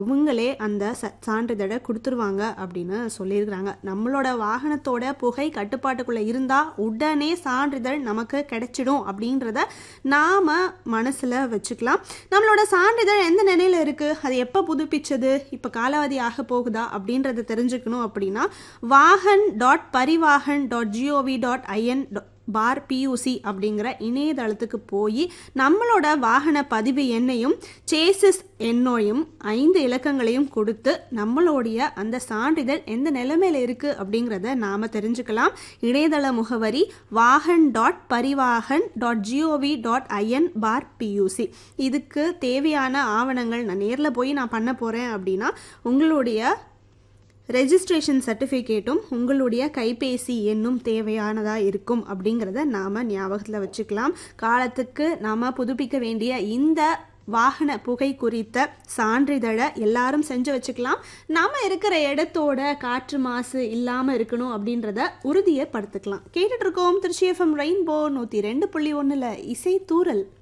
இவங்களே அந்த ச சான்றிதழை கொடுத்துருவாங்க அப்படின்னு சொல்லியிருக்கிறாங்க நம்மளோட வாகனத்தோட புகை கட்டுப்பாட்டுக்குள்ளே இருந்தால் உடனே சான்றிதழ் நமக்கு கிடைச்சிடும் அப்படின்றத நாம் மனசில் வச்சுக்கலாம் நம்மளோட சான்றிதழ் எந்த நிலையில் இருக்குது அது எப்போ புதுப்பிச்சது இப்போ காலாவதி ஆக போகுதா அப்படின்றத தெரிஞ்சுக்கணும் அப்படின்னா Vahan dot Parivahan dot gov dot in for PUC அப்படிங்கிற இணையதளத்துக்கு போய் நம்மளோட வாகன பதிவு எண்ணையும் சேசிஸ் எண்ணையும் ஐந்து இலக்கங்களையும் கொடுத்து நம்மளுடைய அந்த சான்றிதழ் எந்த நிலைமையில் இருக்குது அப்படிங்கிறத நாம் தெரிஞ்சுக்கலாம் இணையதள முகவரி Vahan dot Parivahan dot gov dot in for PUC இதுக்கு தேவையான ஆவணங்கள் நான் நேரில் போய் நான் பண்ண போகிறேன் அப்படின்னா உங்களுடைய ரெஜிஸ்ட்ரேஷன் சர்டிஃபிகேட்டும் உங்களுடைய கைபேசி எண்ணும் தேவையானதாக இருக்கும் அப்படிங்கிறத நாம் ஞாபகத்தில் வச்சுக்கலாம் காலத்துக்கு நாம் புதுப்பிக்க வேண்டிய இந்த வாகன புகை குறித்த சான்றிதழை எல்லாரும் செஞ்சு வச்சுக்கலாம் நாம் இருக்கிற இடத்தோட காற்று மாசு இல்லாமல் இருக்கணும் அப்படின்றத உறுதியை படுத்துக்கலாம் கேட்டுட்டு இருக்கோம் திருச்சி எஃப்எம் ரெயின்போ நூற்றி ரெண்டு புள்ளி ஒன்றில் இசை தூரல்